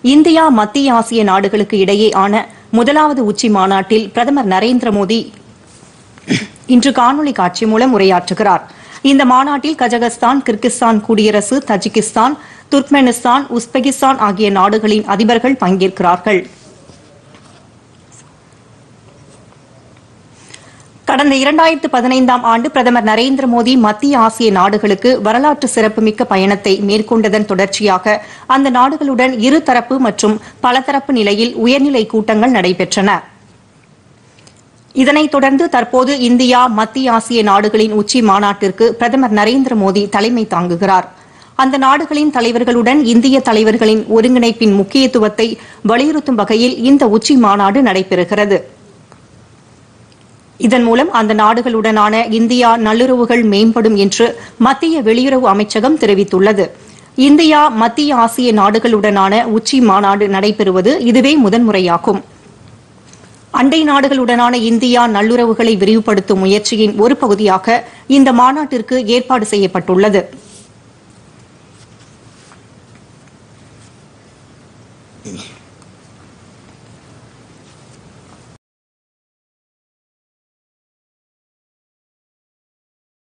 India மத்திய ஆசிய நாடுகளுக்கு இடையே ஆன முதலாவது உச்சி மாநாட்டில் பிரதமர் நரேந்திர மோடி இன்று காணொலி காட்சி மூலம் உரையாற்றுகிறார் இந்த மாநாட்டில் கஜகஸ்தான் கிர்கிஸ்தான் குடியரசு தஜிகிஸ்தான் துர்க்மெனிஸ்தான் உஸ்பெகிஸ்தான் ஆகிய நாடுகளின் அதிபர்கள் பங்கேற்கிறார்கள் கடந்த இரண்டாயிரத்து பதினைந்தாம் ஆண்டு பிரதமர் நரேந்திர மோடி மத்திய ஆசிய நாடுகளுக்கு வரலாற்று சிறப்புமிக்க பயணத்தை மேற்கொண்டதன் தொடர்ச்சியாக அந்த நாடுகளுடன் இருதரப்பு மற்றும் பலதரப்பு நிலையில் உயர்நிலை கூட்டங்கள் நடைபெற்றன இதனைத் தொடர்ந்து தற்போது இந்தியா மத்திய ஆசிய நாடுகளின் உச்சி மாநாட்டிற்கு பிரதமர் நரேந்திர மோடி தலைமை தாங்குகிறார் அந்த நாடுகளின் தலைவர்களுடன் இந்திய தலைவர்களின் ஒருங்கிணைப்பின் முக்கியத்துவத்தை வலியுறுத்தும் வகையில் இந்த உச்சி மாநாடு நடைபெறுகிறது இதன் மூலம் அந்த நாடுகளுடனான இந்தியா நல்லுறவுகள் மேம்படும் என்று மத்திய வெளியுறவு அமைச்சகம் தெரிவித்துள்ளது இந்தியா மத்திய ஆசிய நாடுகளுடனான உச்சி மாநாடு நடைபெறுவது இதுவே முதன்முறையாகும் அண்டை நாடுகளுடனான இந்தியா நல்லுறவுகளை விரிவுபடுத்தும் முயற்சியின் ஒரு பகுதியாக இந்த மாநாட்டிற்கு ஏற்பாடு செய்யப்பட்டுள்ளது